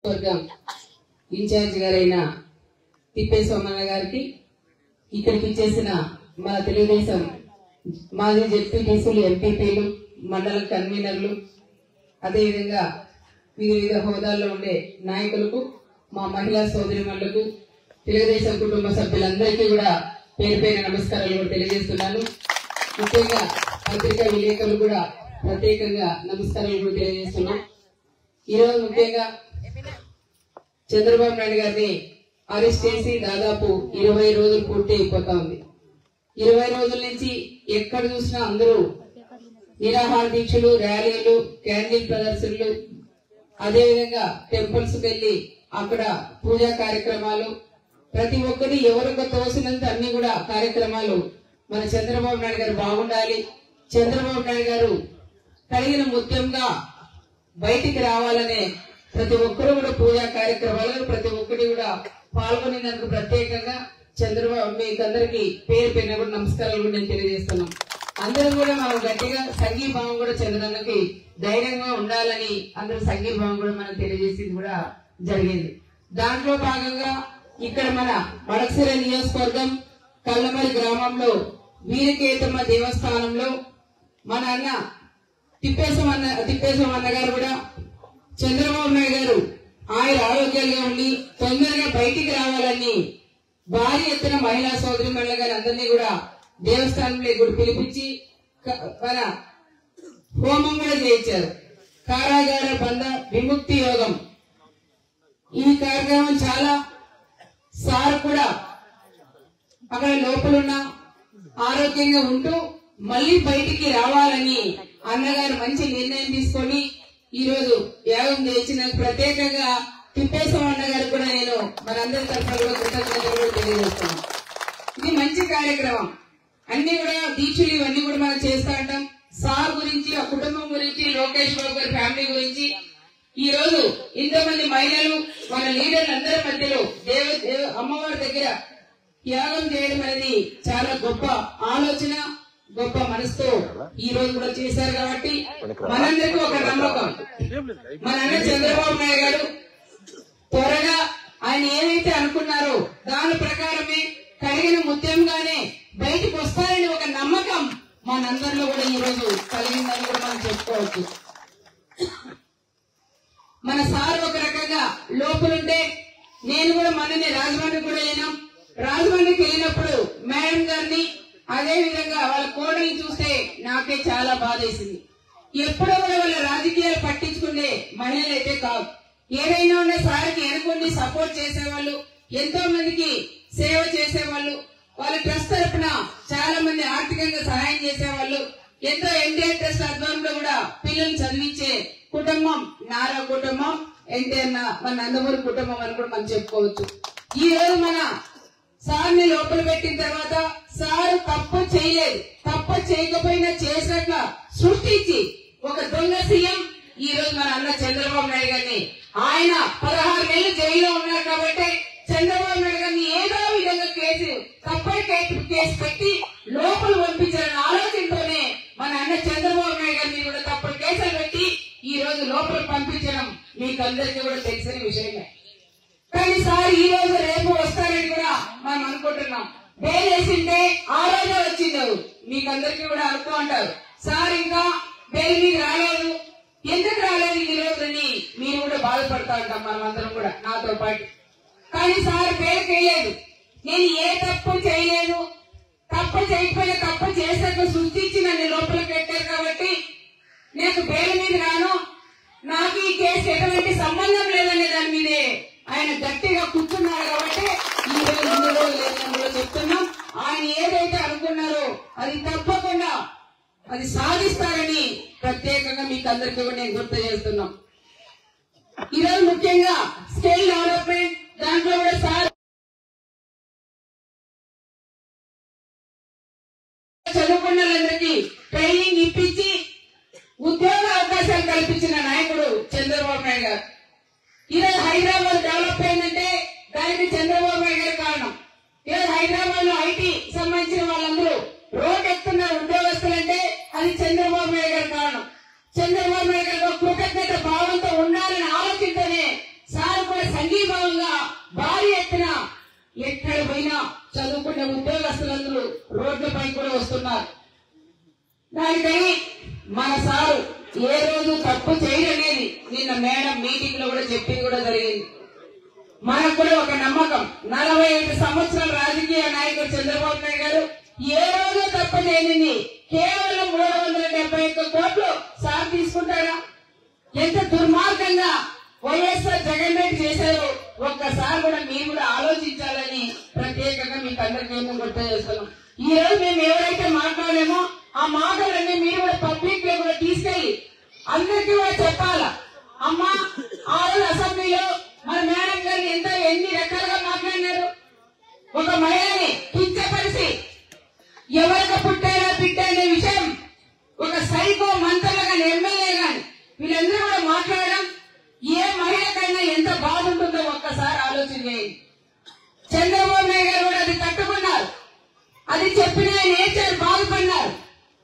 వర్గం ఇన్ఛార్జ్ గారైన తిప్పే సోమన్న గారికి ఇక్కడికి చేసిన మన తెలుగుదేశం మాజీ జెడ్పీటీసీలు ఎంపీపీలు మండల కన్వీనర్లు అదేవిధంగా వివిధ హోదాల్లో ఉండే నాయకులకు మా మహిళా సోదరిమణులకు తెలుగుదేశం కుటుంబ సభ్యులందరికీ కూడా పేరు పేరు నమస్కారాలు కూడా తెలియజేస్తున్నాను ముఖ్యంగా పత్రికా విలేకరులు కూడా ప్రత్యేకంగా నమస్కారాలు కూడా తెలియజేస్తున్నాం ఈరోజు ముఖ్యంగా చంద్రబాబు నాయుడు గారిని అరెస్ట్ చేసి దాదాపు ఇరవై రోజులు పూర్తి అయిపోతా ఉంది ఇరవై రోజుల నుంచి ఎక్కడ చూసినా అందరూ నిరాహార దీక్షలు ర్యాలీలు క్యాండిల్ ప్రదర్శనలు అదేవిధంగా టెంపుల్స్ వెళ్లి అక్కడ పూజా కార్యక్రమాలు ప్రతి ఒక్కటి ఎవరికి తోసినంత అన్ని కూడా కార్యక్రమాలు మన చంద్రబాబు నాయుడు గారు బాగుండాలి చంద్రబాబు నాయుడు గారు కలిగిన ముత్యంగా బయటికి రావాలనే ప్రతి ఒక్కరు కూడా పూజా కార్యక్రమాలను ప్రతి ఒక్కటి కూడా పాల్గొనేందుకు ప్రత్యేకంగా చంద్రబాబు మీకందరికి పేరు పేరున కూడా నమస్కారాలు కూడా నేను తెలియజేస్తున్నాం అందరూ కూడా మనం గట్టిగా సంఘీభావం కూడా చంద్రన్నకి ధైర్యంగా ఉండాలని అందరూ సంఘీభావం కూడా మనం తెలియజేసింది కూడా జరిగింది దాంట్లో భాగంగా ఇక్కడ మన మడక్సిర నియోజకవర్గం కల్లమరి గ్రామంలో వీరకేతమ్మ దేవస్థానంలో మన అన్న తిప్పేశం అన్న తిప్పేశం అన్న గారు కూడా చంద్రబాబు నాయుడు గారు ఆయన ఆరోగ్యంగా ఉండి తొందరగా బయటికి రావాలని భారీ ఎత్తున మహిళా సోదరి మండలి గారి అందరినీ కూడా దేవస్థానంలో కూడా పిలిపించి క- మన హోమం కూడా చేయించారు కారాగార బంధ విముక్తి యోగం ఈ కార్యక్రమం చాలా సార్ కూడా అక్కడ లోపలున్న ఆరోగ్యంగా ఉంటూ మళ్ళీ బయటికి రావాలని అన్నగారు మంచి నిర్ణయం తీసుకొని ఈ రోజు యాగం చేసిన ప్రత్యేకంగా తిప్పేశ్వర అన్నగారు కూడా నేను మనందరి తరఫున కూడా కృతజ్ఞతలు కూడా తెలియజేస్తున్నాను ఇది మంచి కార్యక్రమం అన్ని కూడా దీక్షలు ఇవన్నీ కూడా మనం చేస్తా ఉంటాం సార్ గురించి ఆ కుటుంబం గురించి లోకేష్ బాబు గారి ఫ్యామిలీ గురించి ఈ రోజు ఇంతమంది మహిళలు మన లీడర్లు అందరి మధ్యలో దేవ దేవ అమ్మవారి దగ్గర త్యాగం చేయడం అనేది చాలా గొప్ప ఆలోచన గొప్ప మనసుతో ఈ రోజు కూడా చేశారు కాబట్టి మనందరికీ ఒక నమ్మకం మన అన్న చంద్రబాబు నాయుడు గారు త్వరగా ఆయన ఏమైతే అనుకున్నారో దాని ప్రకారమే కలిగిన ముత్యంగానే బయటికి వస్తారని ఒక నమ్మకం మనందరిలో కూడా ఈ రోజు కలిగిందని కూడా మనం చెప్పుకోవచ్చు మన సార్ ఒక రకంగా లోపలుంటే నేను కూడా మనని రాజమండ్రి కూడా వెళ్ళినాం రాజమండ్రికి వెళ్ళినప్పుడు మేడం గారిని అదే విధంగా వాళ్ళ కోడల్ని చూస్తే నాకే చాలా బాధేసింది ఎప్పుడో కూడా వాళ్ళ రాజకీయాలు పట్టించుకునే మహిళలు అయితే కాదు ఏదైనా ఉన్న సార్కి ఎనుకుండి సపోర్ట్ చేసేవాళ్ళు ఎంతో మందికి సేవ చేసేవాళ్ళు వాళ్ళ ట్రస్ట్ తరపున చాలా మంది ఆర్థికంగా సహాయం చేసేవాళ్ళు ఎంతో ఎన్టీఆర్ ట్రస్ట్ ఆధ్వర్యంలో కూడా పిల్లల్ని చదివించే కుటుంబం నారా కుటుంబం ఎన్టీఆర్ నా- మన నందమూరి కుటుంబం అని కూడా మనం చెప్పుకోవచ్చు ఈ రోజు మన సార్ ని లోపల పెట్టిన తర్వాత సార్ తప్పు చేయలేదు తప్పు చేయకపోయినా చేసినట్ల సృష్టించి ఒక దొంగ సీఎం ఈ రోజు మన అన్న చంద్రబాబు నాయుడు గారిని ఆయన పదహారు నెలలు జైల్లో ఉన్నారు కాబట్టి చంద్రబాబు నాయుడు గారిని ఏదో విధంగా కేసు తప్పని కేసు కేసు పెట్టి లోపల పంపించాలన్న ఆలోచనతోనే మన అన్న చంద్రబాబు నాయుడు గారిని కూడా తప్పుడు కేసులు పెట్టి ఈ రోజు లోపల పంపించడం మీకు అందరికీ కూడా తెలిసిన విషయమే కానీ సార్ ఈ రోజు రేపు వస్తారని కూడా మనం అనుకుంటున్నాం బెయిల్ వేసింటే ఆ రోజే వచ్చిండవు మీకు అందరికీ కూడా అనుకో అంటారు సార్ ఇంకా బెయిల్ మీద రాలేదు ఎందుకు రాలేదు ఈ రోజు అని మీరు కూడా బాధపడతా ఉంటాం మనం అందరం కూడా నాతో పాటు కానీ సార్ బెయిల్ వేయలేదు నేను ఏ తప్పు చేయలేదు తప్పు చేయకపోయినా తప్పు చేసాక సృష్టించి నన్ను లోపల పెట్టారు కాబట్టి నేను బెయిల్ మీద రాను నాకు ఈ కేసు ఎటువంటి సంబంధం లేదనే దాని మీదే ఆయన గట్టిగా కూర్చున్నారు కాబట్టి ఈ రోజు ఇన్ని రోజులు లేదని కూడా చెప్తున్నాం ఆయన ఏదైతే అనుకున్నారో అది తప్పకుండా అది సాధిస్తారని ప్రత్యేకంగా మీకు అందరికీ కూడా నేను గుర్తు చేస్తున్నాం ఈరోజు ముఖ్యంగా స్కిల్ డెవలప్మెంట్ దాంట్లో కూడా సార్ చదువుకున్న వాళ్ళందరికీ ట్రైనింగ్ ఇప్పించి ఉద్యోగ అవకాశాలు కల్పించిన నాయకుడు చంద్రబాబు నాయుడు గారు ఈరోజు హైదరాబాద్ డెవలప్ అయిందంటే దానికి చంద్రబాబు నాయుడు గారు కారణం ఈరోజు హైదరాబాద్ లో ఐటీ సంబంధించిన వాళ్ళందరూ రోడ్ ఎక్కుతున్నారు ఉద్యోగస్తులంటే అది చంద్రబాబు నాయుడు గారి కారణం చంద్రబాబు నాయుడు గారు ఒక కృతజ్ఞత భావంతో ఉండాలని ఆలోచనతోనే సార్ చదువుకునే ఉద్యోగస్తులందరూ రోడ్లపై కూడా వస్తున్నారు దానికని మన సారు ఏ రోజు తప్పు చేయడనేది నిన్న మేడం మీటింగ్ లో కూడా చెప్పింది కూడా జరిగింది మనకు కూడా ఒక నమ్మకం నలభై ఐదు సంవత్సరాల రాజకీయ నాయకుడు చంద్రబాబు నాయుడు గారు ఏ రోజు తప్పు చేయనిది కేవలం మూడు వందల డెబ్బై ఒక్క కోట్లు సార్ తీసుకుంటారా ఎంత దుర్మార్గంగా వైఎస్ఆర్ జగన్ రెడ్డి చేశారు ఒక్కసారి కూడా మీరు కూడా ఆలోచించాలని ప్రత్యేకంగా మీకు అందరికీ మేము గుర్తు చేస్తున్నాం ఈ రోజు మేము ఎవరైతే మాట్లాడామో ఆ మాటలన్నీ మీరు కూడా పబ్లిక్ లో కూడా తీసుకెళ్లి అందరికీ కూడా చెప్పాలా అమ్మా ఆ రోజు అసెంబ్లీలో మన మేడం గారు ఎంత ఎన్ని రకాలుగా మాట్లాడినారు ఒక మహిళని కించపరిచి ఎవరికి పుట్టారా బిడ్డ అనే విషయం ఒక సైకో మంత్రులు కానీ ఎమ్మెల్యే కానీ వీళ్ళందరూ కూడా మాట్లాడడం ఏ మహిళ కన్నా ఎంత బాగుంటుందో ఒక్కసారి ఆలోచన చేయండి చంద్రబాబు నాయుడు గారు కూడా అది తట్టుకున్నారు అది చెప్పిన ఆయన ఏడ్చారు బాధపడినారు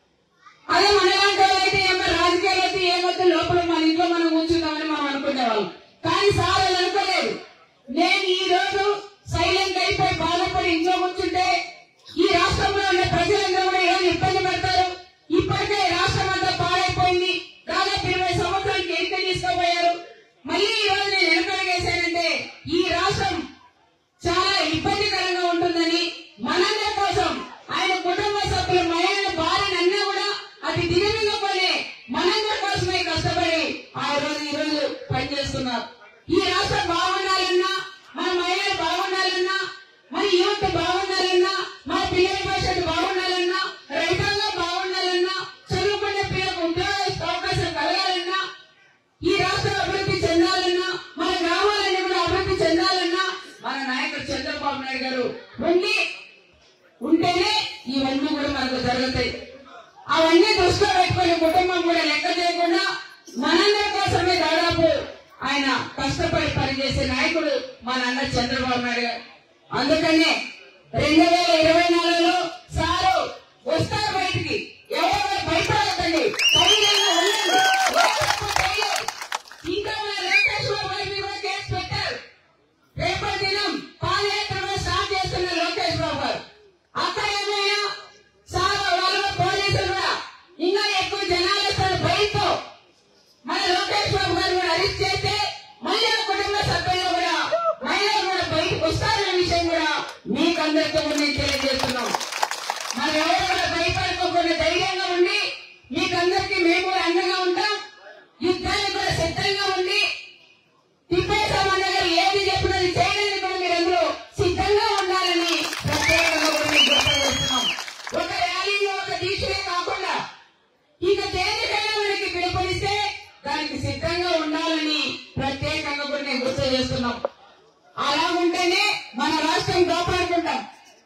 అదే మనలాంటి వాళ్ళు అయితే ఏమో రాజకీయాలు అయితే ఏమొద్దు లోపల మన ఇంట్లో మనం కూర్చుందామని మనం అనుకునేవాళ్ళం కానీ సార్ అలా అనుకోలేదు నేను ఈ రోజు సైలెంట్ అయిపోయి బాధపడి ఇంట్లో కూర్చుంటే ఈ రాష్ట్రంలో ఉన్న ప్రజలందరూ కూడా ఏం ఇబ్బంది పడతారు ఇప్పటికే రాష్ట్రం అంతా పాడైపోయింది దాదాపు ఇరవై సంవత్సరాలకి ఎంత తీసుకోపోయారు మళ్ళీ ఈ రోజు నేను వెనకడిగేశానంటే ఈ రాష్ట్రం చాలా ఇబ్బందికరంగా ఉంటుందని మనందరి కోసం ఆయన కుటుంబ సభ్యులు మహిళల భార్యను అన్నా కూడా అది దిగమింగపోలే మనందరి కోసమే కష్టపడి ఆ రోజు ఈ రోజు పనిచేస్తున్నారు ఈ రాష్ట్రం బాగుండాలన్నా మన మహిళలు బాగుండాలన్నా మన యువత బాగుండాలన్నా మన పిల్లల భవిష్యత్తు బాగుండాలన్నా రైతాంగం బాగుండాలన్నా చదువుకునే పిల్లలకు ఉద్యోగ అవకాశం కలగాలన్నా ఈ రాష్ట్రం అభివృద్ధి చెందాలన్నా మన గ్రామాలన్నీ కూడా అభివృద్ధి చెందాలన్నా మన నాయకుడు చంద్రబాబు నాయుడు గారు ఉండి ఉంటేనే ఇవన్నీ కూడా మనకు జరుగుతాయి అవన్నీ దృష్టిలో పెట్టుకుని కుటుంబం కూడా లెక్క చేయకుండా మనందరి కోసమే దాదాపు ఆయన కష్టపడి పనిచేసే నాయకుడు మన అన్న చంద్రబాబు నాయుడు గారు అందుకనే రెండు వేల ఇరవై నాలుగులో సారు వస్తారు బయటికి ఎవరు భయపడకండి ధైర్యంగా ఉండండి ఏ తప్పు చేయలేదు. ఇంకా మన లోకేష్ బాబు గారి మీద కూడా కేసు పెట్టారు రేపటి దినం పాదయాత్ర స్టార్ట్ చేస్తున్న లోకేష్ బాబు గారు అక్కడ ఏమైనా సార్ వాళ్ళు పోలీసులు కూడా ఇంకా ఎక్కువ జనాలు వస్తారు భయంతో మన లోకేష్ బాబు గారు కూడా అరెస్ట్ చేస్తే మళ్ళీ ఆ కుటుంబ సభ్యులు కూడా మహిళలు కూడా బయటకు వస్తారనే విషయం కూడా మీకు అందరితో కూడా నేను తెలియజేస్తున్నాం మనం ఎవరు కూడా భయపడుకోకుండా ధైర్యంగా ఉండి మీకందరికీ మేము కూడా అండగా ఉంటాం యుద్ధానికి కూడా సిద్ధంగా ఉండి తిప్పేశామన్న గారు ఏది చెప్పినది చేయడానికి కూడా మీరు అందరూ సిద్ధంగా ఉండాలని ప్రత్యేకంగా కూడా మీకు గుర్తు చేస్తున్నాం ఒక ర్యాలీలో ఒక దీక్షలే కాకుండా ఇక దేనికైనా మనకి పిలుపునిస్తే దానికి సిద్ధంగా ఉండాలని ప్రత్యేకంగా కూడా నేను గుర్తు చేస్తున్నాం అలా ఉంటేనే మన రాష్ట్రం కాపాడుకుంటాం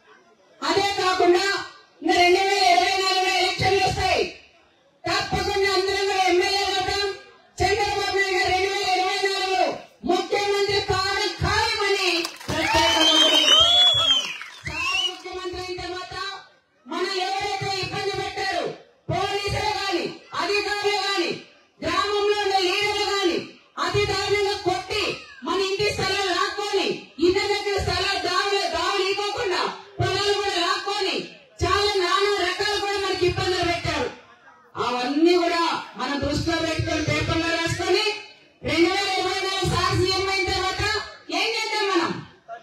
అదే కాకుండా ఇంకా రెండు వేల ఇరవై నాలుగులో ఎలక్షన్లు వస్తాయి తప్పకుండా అందరం కూడా ఎమ్మెల్యేలు అవుతాం చంద్రబాబు నాయుడు గారు రెండు వేల ఇరవై నాలుగు ముఖ్యమంత్రి కావడం ఖాయమని ప్రత్యేకంగా కూడా గుర్తు చేస్తున్నాం. సార్ ముఖ్యమంత్రి అయిన తర్వాత మనం ఎవరైతే ఇబ్బంది పెట్టారు పోలీసులు గాని అధికారులు గాని గ్రామంలో ఉన్న లీడర్లు గాని అతి దారుణంగా కొట్టి మన ఇంటి స్థలాలు లాక్కొని ఇద్దరి దగ్గర స్థలాలు దావులు దావులు ఇవ్వకుండా పొలాలు కూడా లాక్కొని చాలా నానా రకాలు కూడా మనకి ఇబ్బందులు పెట్టారు అవన్నీ కూడా మన దృష్టిలో పెట్టుకొని పేపర్లో రాసుకొని రెండు వేల ఇరవై నాలుగు సార్ సీఎం అయిన తర్వాత ఏం చేద్దాం మనం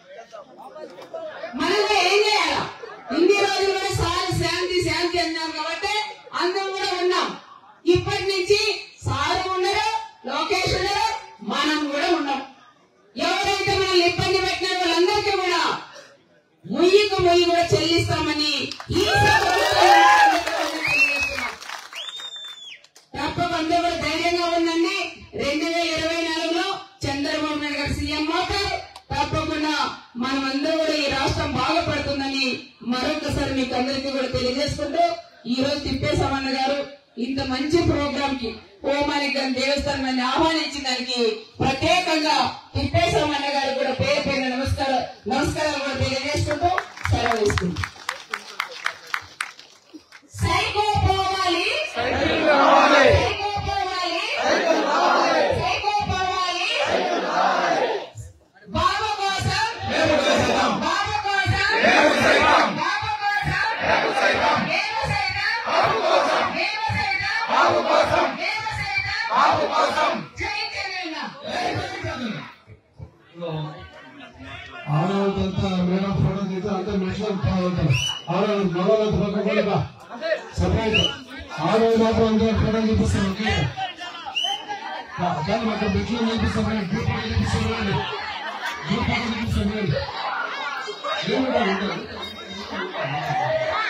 మనం కూడా ఏం చేయాలా ఇన్ని రోజులు కూడా సార్ శాంతి శాంతి అన్నాం కాబట్టి అందరం కూడా ఉన్నాం ఇప్పటి నుంచి సారు ఉండరు లోకేష్ ఉండరు మనం కూడా ఉన్నాం ఎవరైతే మనల్ని ఇబ్బంది పెట్టిన వాళ్ళందరికీ కూడా ముయ్యికు ముయ్యి కూడా చెల్లిస్తామని ఈ సందర్భంగా తెలియజేస్తున్నాం. తప్పకుండా కూడా ధైర్యంగా ఉందండి రెండు వేల ఇరవై నాలుగులో చంద్రబాబు నాయుడు గారు సీఎం అవుతారు తప్పకుండా మనమందరూ కూడా ఈ రాష్ట్రం బాగుపడుతుందని మరొకసారి మీకు అందరికీ కూడా తెలియజేసుకుంటూ ఈ రోజు తిప్పేశమన్న గారు ఇంత మంచి ప్రోగ్రామ్ కి హోమానికం దేవస్థానాన్ని ఆహ్వానించిన దానికి ప్రత్యేకంగా తిప్పేశమన్న గారు కూడా పేరు పేరు నమస్కారం నమస్కారాలు కూడా తెలియజేసుకుంటూ సెలవు ఇస్తుంది సైకో పోవాలి సైకో పోవాలి సైకో పోవాలి బాబు కోసం బాబు కోసం ఆడవాళ్ళంతా మేడం ఫోటో తీస్తే అంతా మెట్లు ఉంటారు ఆడవాళ్ళు మగవాళ్ళంతా పక్క కూడా సపరేట్ ఆడవాళ్ళు మాత్రం అందరూ ఫోటో చూపిస్తారు ఓకే కానీ మాకు మెట్లు చూపిస్తాం గ్రూప్ చూపిస్తాం గ్రూప్ చూపిస్తాం ఏమిటా ఉంటారు